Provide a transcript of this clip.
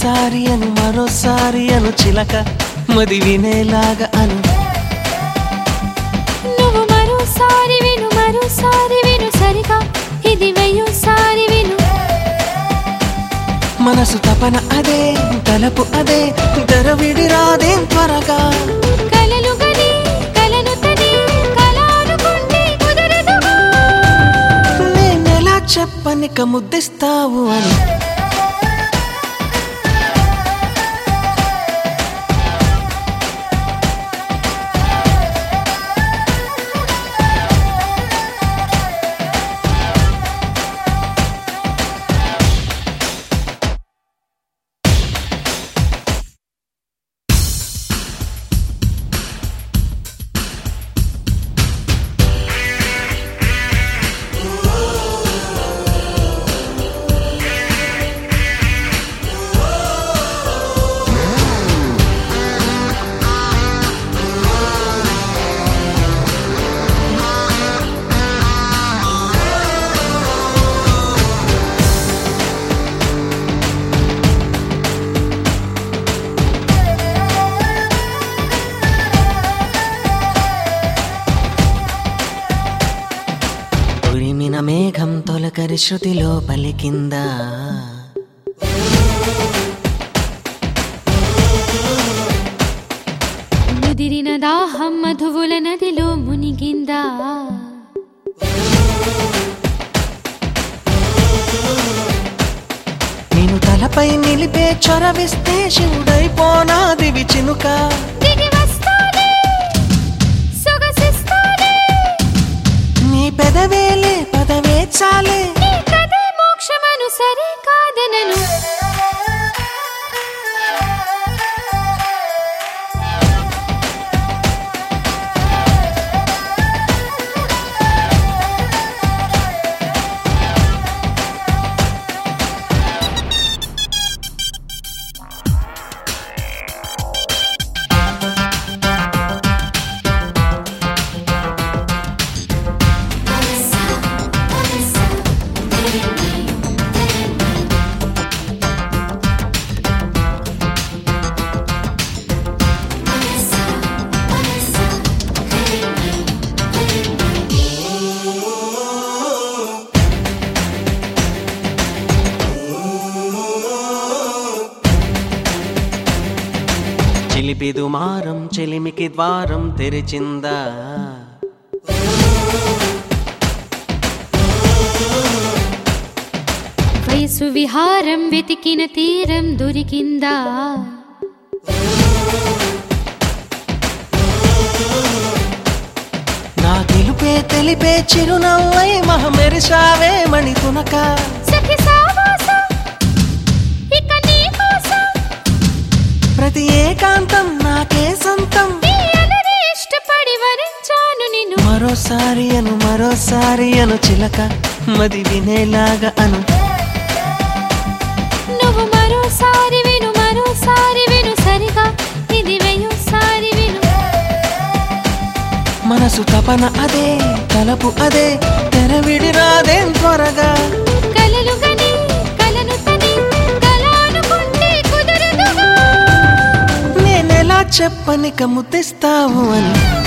మరోసారి అను మరోసారి అను చిలక మది వినేలాగా అను నువ్వు మరోసారి విను మరోసారి విను సరిగా ఇది వెయ్యోసారి విను మనసు తపన అదే తలపు అదే తెరవిడి రాదేం త్వరగా కలలు గని కలను తని కల అనుకుంటే కుదరదుగా నేనెలా చెప్పనిక ముద్దిస్తావు అని ఉరిమిన మేఘం తొలకరి శృతిలో పలికిందా ముదిరిన దాహం మధువుల నదిలో మునిగిందా నేను తలపై నిలిపే చొరవిస్తే శివుడైపోనాదివి చినుక దిగి వస్తానే సొగసిస్తానే నీ పెదవేలే పదవే చాలే నీ కథే మోక్షమను సరే కాదనను చిలిపిదు మారం చెలిమికి ద్వారం తెరిచిందా వయసు విహారం వెతికిన తీరం దొరికిందా నా గెలుపే తెలిపే చిరునవ్వై మహమెరిసావే మణి తునక సఖి సావాసం ఇక నీ కోసం ప్రతి ఏకాంతం నాకే సొంతం నీ అలరి ఇష్టపడి వరించాను నిన్ను మరోసారి అను మరోసారి అను చిలక మది వినేలాగా అను నువ్వు మరోసారి విను మరోసారి విను సరిగా ఇది వెయ్యోసారి విను మనసు తపన అదే తలపు అదే తెరవిడి రాదేం త్వరగా కలలు గని కలను తని కల అనుకుంటే కుదరదుగా నేనెలా చెప్పనిక ముద్దిస్తావు అని